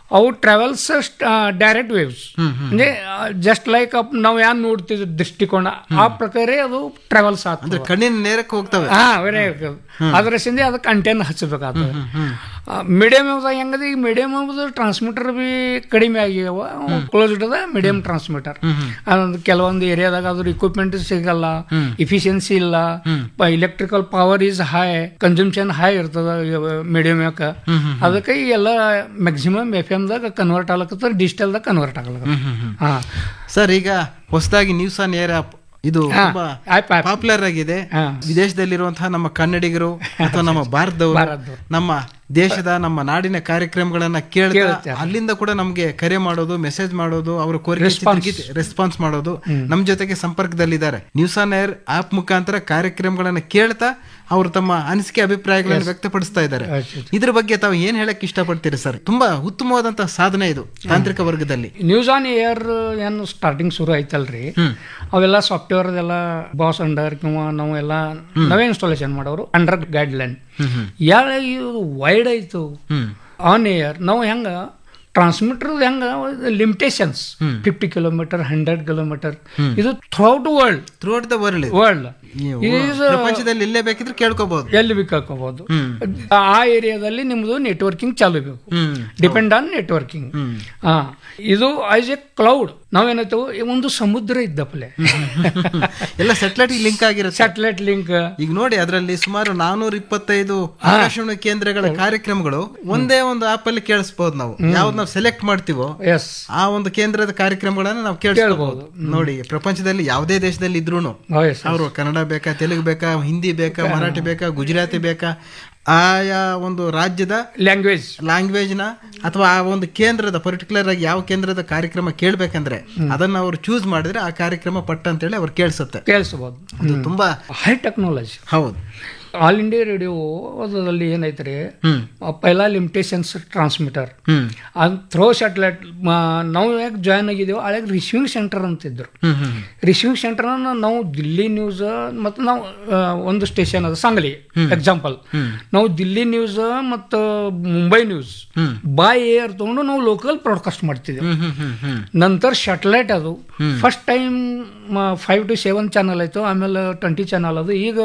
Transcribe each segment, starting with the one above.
ಅವು travels direct waves ಅಂದ್ರೆ just like ನಾವು ಯಾನ್ ನೋಡ್ತಿದ್ವಿ ದೃಷ್ಟಿಕೋನ ಆ ಪ್ರಕಾರ ಅದು ಟ್ರಾವೆಲ್ಸ್ ಆಗ್ತದೆ ಅಂದ್ರೆ ಕಣ್ಣಿನ ನೇರಕ್ಕೆ ಹೋಗ್ತವೆ ಹಾ ವೆರಿ ಅದ್ರ ಸಿಂದೆ ಅದಕ್ಕೆ ಅಂಟೆನ್ ಹಚ್ಚಬೇಕಾಗ್ತದೆ ಮೀಡಿಯಂ ಯಾವ್ದು ಹೆಂಗದ ಈಗ ಮೀಡಿಯಂ ಯಾವ್ದು ಟ್ರಾನ್ಸ್ಮಿಟರ್ ಬಿ ಕಡಿಮೆ ಆಗ್ಯಾವ ಕ್ಲೋಸ್ಡ್ ಅದ ಮೀಡಿಯಂ ಟ್ರಾನ್ಸ್ಮಿಟರ್ ಅದೊಂದು ಕೆಲವೊಂದು ಏರಿಯಾದಾಗ ಅದ್ರ ಇಕ್ವಿಪ್ಮೆಂಟ್ ಸಿಗಲ್ಲ ಇಫಿಷಿಯನ್ಸಿ ಇಲ್ಲ electrical power is high consumption high ಇರ್ತದ ಮೀಡಿಯಂ ಯಾಕ ಅದಕ್ಕೆ ಈ ಎಲ್ಲ ಮ್ಯಾಕ್ಸಿಮಮ್ ಎಫ್ ಎಮ್ದಾಗ ಕನ್ವರ್ಟ್ ಆಗ್ಲಕತ್ತ ಡಿಜಿಟಲ್ದಾಗ ಕನ್ವರ್ಟ್ ಆಗ್ಲಕತ್ತ ಹಾ ಸರ್ ಈಗ ಹೊಸದಾಗಿ ನ್ಯೂಸ್ ಆನ್ ಏರ್ ಆಪ್ ಇದು ಹಾ, ತುಂಬಾ ಆಪ್ ಆಪ್ ಪಾಪ್ಯುಲರ್ ಆಗಿದೆ ಹಾ. ವಿದೇಶದಲ್ಲಿರುವಂತಹ ನಮ್ಮ ಕನ್ನಡಿಗರು ಅಥವಾ ನಮ್ಮ ಭಾರತದವರು ಭಾರತದವ್ರು. ನಮ್ಮ ದೇಶದ ನಮ್ಮ ನಾಡಿನ ಕಾರ್ಯಕ್ರಮಗಳನ್ನ ಕೇಳ್ತಾ ಕೇಳ್ತಾರೆ. ಅಲ್ಲಿಂದ ಕೂಡ ನಮ್ಗೆ ಕರೆ ಮಾಡೋದು ಮೆಸೇಜ್ ಮಾಡೋದು ಅವರ ಕೋರಿಕೆ ರೆಸ್ಪಾನ್ಸ್ ಮಾಡೋದು ನಮ್ ಜೊತೆಗೆ ಸಂಪರ್ಕದಲ್ಲಿದ್ದಾರೆ ನ್ಯೂಸ್ ಆನ್ ಏರ್ ಆಪ್ ಮುಖಾಂತರ ಕಾರ್ಯಕ್ರಮಗಳನ್ನ ಕೇಳ್ತಾ ಅವರು ತಮ್ಮ ಅನಿಸಿಕೆ ಅಭಿಪ್ರಾಯಗಳನ್ನು ವ್ಯಕ್ತಪಡಿಸ್ತಾ ಇದ್ದಾರೆ ಇದ್ರ ಬಗ್ಗೆ ತಾವು ಏನ್ ಹೇಳಕ್ ಇಷ್ಟಪಡ್ತೀರಿ ಸರ್ ತುಂಬಾ ಉತ್ತಮವಾದಂತಹ ಸಾಧನೆ ಇದು ತಾಂತ್ರಿಕ ವರ್ಗದಲ್ಲಿ ನ್ಯೂಸ್ ಆನ್ ಏರ್ ಏನು ಸ್ಟಾರ್ಟಿಂಗ್ ಶುರು ಆಯ್ತಲ್ರಿ ಅವೆಲ್ಲ ಸಾಫ್ಟ್ವೇರ್ ಎಲ್ಲ ಬಾಸ್ ಅಂಡರ್ ಕಿಂವ ನಾವು ಎಲ್ಲ ನಾವೇ ಇನ್ಸ್ಟಾಲೇಷನ್ ಮಾಡೋರು ಅಂಡರ್ ಗೈಡ್ ಲೈನ್ ಯಾರ ಇದು ವೈಡ್ ಆಯ್ತು ಹ್ಮ್ ಆನ್ ಏರ್ ನಾವು ಹೆಂಗ ಟ್ರಾನ್ಸ್ಮಿಟರ್ ಹೆಂಗ limitations fifty kilometre hundred kilometre ಇದು throughout world throughout the world world ಪ್ರಪಂಚದಲ್ಲಿ ಇಲ್ಲೇ ಬೇಕಿದ್ರೆ ಕೇಳ್ಕೋಬಹುದು ಎಲ್ಲಿ ಬೇಕು ಹಾಕೋಬಹುದು ಆ ಏರಿಯಾದಲ್ಲಿ ನಿಮ್ದು ನೆಟ್ವರ್ಕಿಂಗ್ ಚಾಲು ಬೇಕು ಹ್ಮ್ ಡಿಪೆಂಡ್ ಆನ್ ನೆಟ್ವರ್ಕಿಂಗ್ ಹಾ ಇದು ಆಸ್ ಎ ಕ್ಲೌಡ್ ನಾವೇನಾಯ್ತು ಒಂದು ಸಮುದ್ರ ಇದ್ದಪ್ಪಲೆ ಎಲ್ಲ ಸೆಟಲೈಟ್ ಲಿಂಕ್ ಆಗಿರುತ್ತೆ ಸ್ಯಾಟಲೈಟ್ ಲಿಂಕ್ ಈಗ ನೋಡಿ ಅದರಲ್ಲಿ ಸುಮಾರು ನಾನೂರ ಇಪ್ಪತ್ತೈದು ಆಕಾಶವಾಣಿ ಕೇಂದ್ರಗಳ ಕಾರ್ಯಕ್ರಮಗಳು ಒಂದೇ ಒಂದು ಆಪ್ ಅಲ್ಲಿ ಕೇಳಿಸಬಹುದು ನಾವು ಯಾವ್ದು ನಾವು ಸೆಲೆಕ್ಟ್ ಮಾಡ್ತೀವೋ ಎಸ್ ಆ ಒಂದು ಕೇಂದ್ರದ ಕಾರ್ಯಕ್ರಮಗಳನ್ನ ನಾವು ಕೇಳಿಸಬಹುದು ನೋಡಿ ಪ್ರಪಂಚದಲ್ಲಿ ಯಾವುದೇ ದೇಶದಲ್ಲಿ ಇದ್ರೂನು ಎಸ್ ಅವರು ಕನ್ನಡ ಬೇಕಾ ತೆಲುಗು ಬೇಕಾ ಹಿಂದಿ ಬೇಕಾ ಮರಾಠಿ ಬೇಕಾ ಗುಜರಾತಿ ಬೇಕಾ ಆಯಾ ಒಂದು ರಾಜ್ಯದ ಲ್ಯಾಂಗ್ವೇಜ್ ಲ್ಯಾಂಗ್ವೇಜ್ ನ ಅಥವಾ ಆ ಒಂದು ಕೇಂದ್ರದ ಪರ್ಟಿಕ್ಯುಲರ್ ಆಗಿ ಯಾವ ಕೇಂದ್ರದ ಕಾರ್ಯಕ್ರಮ ಕೇಳ್ಬೇಕಂದ್ರೆ ಅದನ್ನ ಅವರು ಚೂಸ್ ಮಾಡಿದ್ರೆ ಆ ಕಾರ್ಯಕ್ರಮ ಪಟ್ಟ ಅಂತೇಳಿ ಅವ್ರು ಕೇಳಿಸುತ್ತೆ ಕೇಳಿಸಬಹುದು ಅದು ತುಂಬಾ ಹೈ ಟೆಕ್ನಾಲಜಿ ಹೌದು ಆಲ್ ಇಂಡಿಯಾ ರೇಡಿಯೋ ಅದರಲ್ಲಿ ಏನೈತ್ರಿ ಹ್ಮ್ ಪೈಲಾ ಲಿಮಿಟೇಷನ್ಸ್ ಟ್ರಾನ್ಸ್ಮಿಟರ್ ಹ್ಮ್ ಅದು ಥ್ರೋ ಸ್ಯಾಟಲೈಟ್ ನಾವು ಯಾಕೆ ಜಾಯ್ನ್ ಆಗಿದ್ದೇವೆ ಹಳೆಗೆ ರಿಸೀವಿಂಗ್ ಸೆಂಟರ್ ಅಂತಿದ್ರು ಹ್ಮ್ ಹ್ಮ್ ರಿಸೀವಿಂಗ್ ಸೆಂಟರ್ ನಾವು ದಿಲ್ಲಿ ನ್ಯೂಸ್ ಮತ್ತು ನಾವು ಆ, ಒಂದು ಸ್ಟೇಷನ್ ಅದು ಸಾಂಗ್ಲಿ ಎಕ್ಸಾಂಪಲ್ ನಾವು ದಿಲ್ಲಿ ನ್ಯೂಸ್ ಮತ್ತು ಮುಂಬೈ ನ್ಯೂಸ್ ಹ್ಮ್. ಬಾಯ್ ಏರ್ ತಗೊಂಡು ನಾವು ಲೋಕಲ್ ಬ್ರಾಡ್ಕಾಸ್ಟ್ ಮಾಡ್ತಿದ್ದೇವೆ ಹ್ಮ್ ಹ್ಮ್ ಹ್ಮ್ ಹ್ಮ್ ನಂತರ ಸ್ಯಾಟಲೈಟ್ ಅದು first time five to seven channel ಆಯ್ತು ಆಮೇಲೆ ಟ್ವೆಂಟಿ ಚಾನಲ್ ಅದು ಈಗ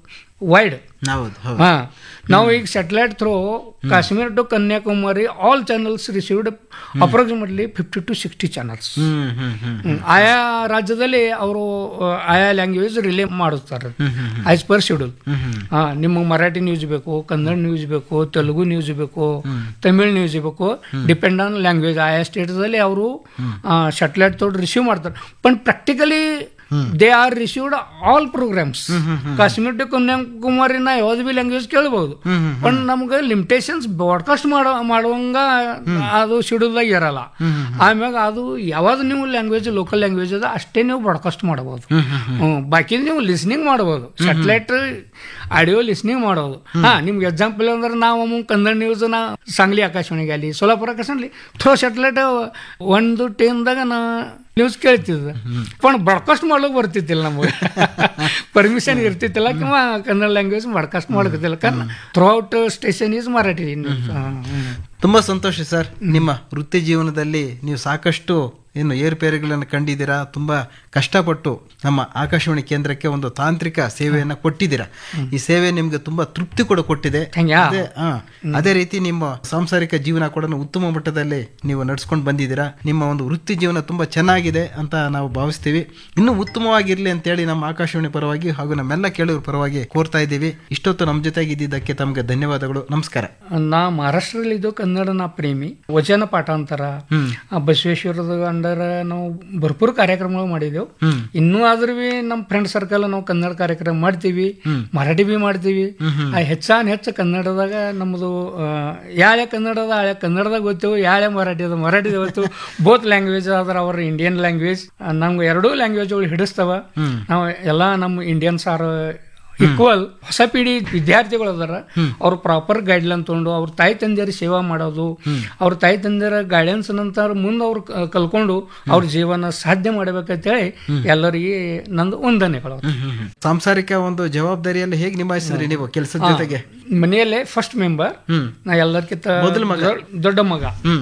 ವೈಡ್ ಹೌದು ಹೌದು ಹಾ ನಾವು ಈಗ satellite through Kashmir to Kanyakumari all channels received approximately fifty to sixty channels ಹ್ಮ್ ಹ್ಮ್ ಹ್ಮ್ ಆಯಾ ರಾಜ್ಯದಲ್ಲಿ ಅವರು ಆಯಾ ಲ್ಯಾಂಗ್ವೇಜ್ ರಿಲೇ ಮಾಡುತ್ತಾರೆ ಆಸ್ ಪರ್ ಶೆಡ್ಯೂಲ್ ಹಾ ನಿಮಗೆ ಮರಾಠಿ ನ್ಯೂಸ್ ಬೇಕು ಕನ್ನಡ ನ್ಯೂಸ್ ಬೇಕು ತೆಲುಗು ನ್ಯೂಸ್ ಬೇಕು ತಮಿಳ್ ನ್ಯೂಸ್ ಬೇಕು ಡಿಪೆಂಡ್ ಆನ್ ಲ್ಯಾಂಗ್ವೇಜ್ ಆಯಾ ಸ್ಟೇಟ್ದಲ್ಲಿ ಅವರು ಸ್ಯಾಟಲೈಟ್ ತೊಗೊಂಡು ರಿಸೀವ್ ಮಾಡ್ತಾರೆ but practically they are received all programs Kashmir to Kanyakumari ನಾ ಯಾವ್ದು ಬಿ ಲ್ಯಾಂಗ್ವೇಜ್ ಕೇಳ್ಬೋದು ಬಟ್ ನಮ್ಗೆ ಲಿಮಿಟೇಷನ್ಸ್ ಬ್ರಾಡ್ಕಾಸ್ಟ್ ಮಾಡೋ ಮಾಡುವಂಗ ಅದು ಶೆಡ್ಯೂಲ್ದಾಗ ಇರಲ್ಲ ಆಮ್ಯಾಗ ಅದು ಯಾವ್ದು ನೀವು ಲ್ಯಾಂಗ್ವೇಜ್ ಲೋಕಲ್ ಲ್ಯಾಂಗ್ವೇಜ್ ಅದ ಅಷ್ಟೇ ನೀವು ಬ್ರಾಡ್ಕಾಸ್ಟ್ ಮಾಡಬಹುದು ಹ್ಮ್ ಬಾಕಿ ನೀವು ಲಿಸ್ನಿಂಗ್ ಮಾಡಬಹುದು ಸ್ಯಾಟಲೈಟ್ ಆಡಿಯೋ ಲಿಸ್ನಿಂಗ್ ಮಾಡೋದು ಹಾ ನಿಮ್ಗೆ ಎಕ್ಸಾಂಪಲ್ ಅಂದ್ರೆ ನಾವು ಕನ್ನಡ ನ್ಯೂಸ್ ನಾ ಸಾಂಗ್ಲಿ ಆಕಾಶವಾಣಿಗೆ ಅಲ್ಲಿ ಸೋಲಾಪುರ ಆಕಾಶವಾಣಿ ಥ್ರೋ ಸ್ಯಾಟಲೈಟ್ ಒಂದು ಟೈಮ್ದಾಗ ನಾ ನ್ಯೂಸ್ ಕೇಳ್ತಿದ್ದ पण ಬ್ರಾಡ್ಕಾಸ್ಟ್ ಮಾಡ್ಲಿಕ್ಕೆ ಬರ್ತಿದ್ದಿಲ್ಲ ನಮಗೆ ಪರ್ಮಿಷನ್ ಇರ್ತಿತ್ತಿಲ್ಲ ಕಿಂवा ಕನ್ನಡ ಲ್ಯಾಂಗ್ವೇಜ್ ಬ್ರಾಡ್ಕಾಸ್ಟ್ ಮಾಡಕತ್ತಿಲ್ಲ ಕಾರಣ throughout station is Marathi news ತುಂಬಾ ಸಂತೋಷ ಸರ್ ನಿಮ್ಮ ವೃತ್ತಿ ಜೀವನದಲ್ಲಿ ನೀವು ಸಾಕಷ್ಟು ಏನು ಏರುಪೇರುಗಳನ್ನು ಕಂಡಿದ್ದೀರಾ ತುಂಬಾ ಕಷ್ಟಪಟ್ಟು ನಮ್ಮ ಆಕಾಶವಾಣಿ ಕೇಂದ್ರಕ್ಕೆ ಒಂದು ತಾಂತ್ರಿಕ ಸೇವೆಯನ್ನ ಕೊಟ್ಟಿದ್ದೀರಾ ಈ ಸೇವೆ ನಿಮ್ಗೆ ತುಂಬಾ ತೃಪ್ತಿ ಕೂಡ ಕೊಟ್ಟಿದೆ ಹಂಗ್ಯಾ? ಅದೇ ಆ, ಅದೇ ರೀತಿ ನಿಮ್ಮ ಸಾಂಸಾರಿಕ ಜೀವನ ಕೂಡ ಉತ್ತಮ ಮಟ್ಟದಲ್ಲಿ ನೀವು ನಡ್ಸ್ಕೊಂಡು ಬಂದಿದ್ದೀರಾ ನಿಮ್ಮ ಒಂದು ವೃತ್ತಿ ಜೀವನ ತುಂಬಾ ಚೆನ್ನಾಗಿದೆ ಅಂತ ನಾವು ಭಾವಿಸ್ತೀವಿ ಇನ್ನೂ ಉತ್ತಮವಾಗಿರ್ಲಿ ಅಂತೇಳಿ ನಮ್ಮ ಆಕಾಶವಾಣಿ ಪರವಾಗಿ ಹಾಗೂ ನಮ್ಮೆಲ್ಲ ಕೇಳುಗರ ಪರವಾಗಿ ಕೋರ್ತಾ ಇದ್ದೀವಿ ಇಷ್ಟೊತ್ತು ನಮ್ಮ ಜೊತೆಗೆ ಇದ್ದಿದ್ದಕ್ಕೆ ತಮಗೆ ಧನ್ಯವಾದಗಳು ನಮಸ್ಕಾರ ನಾ ಮಹಾರಾಷ್ಟ್ರದಲ್ಲಿದ್ದು ಕನ್ನಡ ನಾ ಪ್ರೇಮಿ ವಚನ ಪಾಠಾಂತರ ಆ ಬಸವೇಶ್ವರದ ಅಂಡರ್ ನಾವು ಭರ್ಪೂರ್ ಕಾರ್ಯಕ್ರಮಗಳು ಮಾಡಿದೆವು ಇನ್ನೂ ಆದ್ರೂ ಬಿ ನಮ್ಮ ಫ್ರೆಂಡ್ ಸರ್ಕಲ್ ನಾವು ಕನ್ನಡ ಕಾರ್ಯಕ್ರಮ ಮಾಡ್ತೀವಿ ಮರಾಠಿ ಬಿ ಮಾಡ್ತೀವಿ ಆ ಹೆಚ್ಚಾನ್ ಹೆಚ್ಚು ಕನ್ನಡದಾಗ ನಮ್ಮದು ಆ, ಯಾಳೆ ಕನ್ನಡದ ಹಳೆ ಕನ್ನಡದಾಗ ಗೊತ್ತೇವು ಯಾಳೆ ಮರಾಠಿ ಅದ ಮರಾಠಿ ಗೊತ್ತು ಬೋತ್ ಲ್ಯಾಂಗ್ವೇಜ್ ಆದ್ರ ಅವ್ರ ಇಂಡಿಯನ್ ಲ್ಯಾಂಗ್ವೇಜ್ ನಮ್ಗೆ ಎರಡೂ ಲ್ಯಾಂಗ್ವೇಜ್ಗಳು ಹಿಡಿಸ್ತವ ನಾವು ಎಲ್ಲ ನಮ್ಮ ಇಂಡಿಯನ್ಸ್ ಆರ್ ಈಕ್ವಲ್ ಹೊಸ ಪೀಳಿ ವಿದ್ಯಾರ್ಥಿಗಳು ಅದಾರ ಅವ್ರು ಪ್ರಾಪರ್ ಗೈಡ್ಲೈನ್ ತಗೊಂಡು ಅವ್ರ ತಾಯಿ ತಂದೆಯರ ಸೇವಾ ಮಾಡೋದು ಅವ್ರ ತಾಯಿ ತಂದೆಯರ ಗೈಡೆನ್ಸ್ ನಂತರ ಮುಂದೆ ಅವ್ರು ಕ- ಕಲ್ಕೊಂಡು ಅವ್ರ ಜೀವನ ಸಾಧ್ಯ ಮಾಡ್ಬೇಕಂತೇಳಿ ಎಲ್ಲರಿಗೆ ನಂದು ವಂದನೆಗಳು ಸಾಂಸಾರಿಕ ಒಂದು ಜವಾಬ್ದಾರಿಯಲ್ಲಿ ಹೇಗೆ ನಿಭಾಯಿಸಿದ್ರಿ ನೀವು ಕೆಲಸದ ಜೊತೆಗೆ ಮನೆಯಲ್ಲೇ ಫಸ್ಟ್ ಮೆಂಬರ್ ಹ್ಮ್ ನಾ ಎಲ್ಲರಿಗಿಂತ ಮೊದಲ ಮಗ. ದೊಡ್ಡ ಮಗ